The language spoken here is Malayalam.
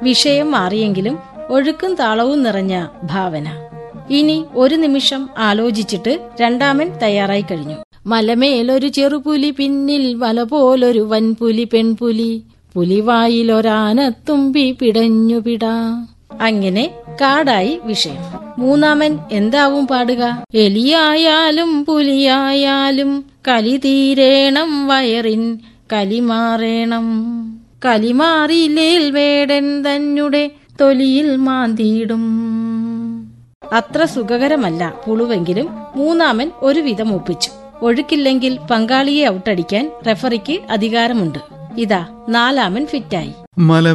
വിഷയം മാറിയെങ്കിലും ഒഴുക്കും താളവും നിറഞ്ഞ ഭാവന ഇനി ഒരു നിമിഷം ആലോചിച്ചിട്ട് രണ്ടാമൻ തയ്യാറായി കഴിഞ്ഞു മലമേലൊരു ചെറുപുലി പിന്നിൽ വല പോലൊരു വൻപുലി പെൺപുലി പുലിവായിലൊരാനത്തുമ്പി പിടഞ്ഞു പിടാ അങ്ങനെ കാടായി വിഷയം മൂന്നാമൻ എന്താവും പാടുക എലിയായാലും പുലിയായാലും കലി തീരേണം വയറിൻ കലിമാറേണം കലിമാറിയില്ലേൽ വേടൻ തന്നുടെ തൊലിയിൽ മാന്തിയിടും അത്ര സുഖകരമല്ല പുളുവെങ്കിലും മൂന്നാമൻ ഒരുവിധം ഒപ്പിച്ചു ഒഴുക്കില്ലെങ്കിൽ പങ്കാളിയെ ഔട്ടടിക്കാൻ റെഫറിക്ക് അധികാരമുണ്ട് ഇതാ നാലാമൻ ഫിറ്റായി മല